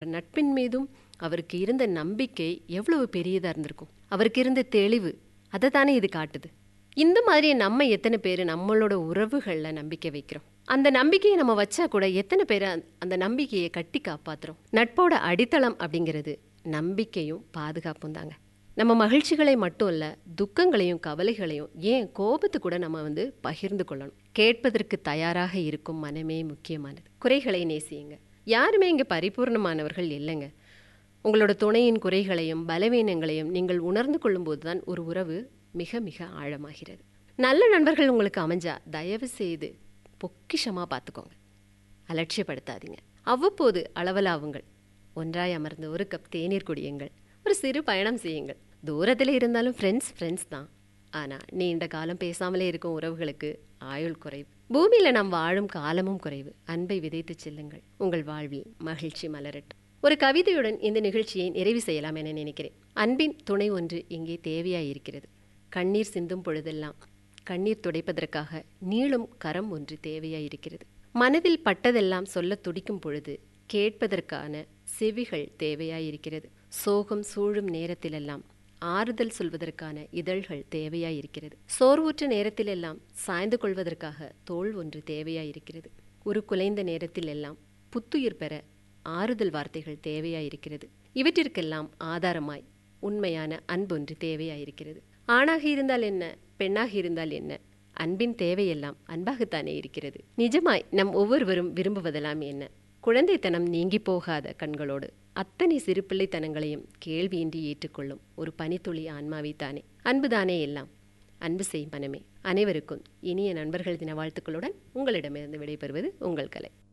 நட்பின் மீதும் அவருக்கு இருந்த நம்பிக்கை எவ்வளவு பெரியதாக இருந்திருக்கும் அவருக்கு இருந்த தெளிவு அதை தானே இது காட்டுது இந்த மாதிரி நம்ம எத்தனை பேர் நம்மளோட உறவுகளில் நம்பிக்கை வைக்கிறோம் அந்த நம்பிக்கையை நம்ம வச்சா கூட எத்தனை பேர் அந்த நம்பிக்கையை கட்டி காப்பாத்துறோம் நட்போட அடித்தளம் அப்படிங்கிறது நம்பிக்கையும் பாதுகாப்பும் தாங்க நம்ம மகிழ்ச்சிகளை மட்டும் இல்ல துக்கங்களையும் கவலைகளையும் ஏன் கோபத்தை கூட நம்ம வந்து பகிர்ந்து கொள்ளணும் கேட்பதற்கு தயாராக இருக்கும் மனமே முக்கியமானது குறைகளை நேசியுங்க யாருமே இங்கே பரிபூர்ணமானவர்கள் இல்லைங்க உங்களோட துணையின் குறைகளையும் பலவீனங்களையும் நீங்கள் உணர்ந்து கொள்ளும்போது தான் ஒரு உறவு மிக மிக ஆழமாகிறது நல்ல நண்பர்கள் உங்களுக்கு அமைஞ்சா தயவு செய்து பொக்கிஷமாக பார்த்துக்கோங்க அலட்சியப்படுத்தாதீங்க அவ்வப்போது அளவலாவுங்கள் ஒன்றாய் அமர்ந்து ஒரு கப் தேநீர் குடியுங்கள் ஒரு சிறு பயணம் செய்யுங்கள் தூரத்தில் இருந்தாலும் ஃப்ரெண்ட்ஸ் ஃப்ரெண்ட்ஸ் தான் ஆனால் நீண்ட காலம் பேசாமலே இருக்கும் உறவுகளுக்கு ஆயுள் குறைவு பூமியில் நாம் வாழும் காலமும் குறைவு அன்பை விதைத்து செல்லுங்கள் உங்கள் வாழ்வில் மகிழ்ச்சி மலரட்டும் ஒரு கவிதையுடன் இந்த நிகழ்ச்சியை நிறைவு செய்யலாம் என நினைக்கிறேன் அன்பின் துணை ஒன்று இங்கே தேவையாயிருக்கிறது கண்ணீர் சிந்தும் பொழுதெல்லாம் கண்ணீர் துடைப்பதற்காக நீளும் கரம் ஒன்று தேவையாயிருக்கிறது மனதில் பட்டதெல்லாம் சொல்ல துடிக்கும் பொழுது கேட்பதற்கான செவிகள் தேவையாயிருக்கிறது சோகம் சூழும் நேரத்திலெல்லாம் ஆறுதல் சொல்வதற்கான இதழ்கள் தேவையாயிருக்கிறது சோர்வுற்ற நேரத்திலெல்லாம் சாய்ந்து கொள்வதற்காக தோல் ஒன்று தேவையாயிருக்கிறது ஒரு குலைந்த நேரத்தில் எல்லாம் புத்துயிர் பெற ஆறுதல் வார்த்தைகள் தேவையாயிருக்கிறது இவற்றிற்கெல்லாம் ஆதாரமாய் உண்மையான அன்பொன்று தேவையாயிருக்கிறது ஆணாக இருந்தால் என்ன பெண்ணாக இருந்தால் என்ன அன்பின் தேவையெல்லாம் அன்பாகத்தானே இருக்கிறது நிஜமாய் நம் ஒவ்வொருவரும் விரும்புவதெல்லாம் என்ன குழந்தைத்தனம் நீங்கி போகாத கண்களோடு அத்தனை சிறு பிள்ளைத்தனங்களையும் கேள்வியின்றி ஏற்றுக்கொள்ளும் ஒரு பனித்துளி ஆன்மாவை தானே அன்புதானே எல்லாம் அன்பு செய் மனமே அனைவருக்கும் இனிய நண்பர்கள் தின வாழ்த்துக்களுடன் உங்களிடமிருந்து விடைபெறுவது உங்கள் கலை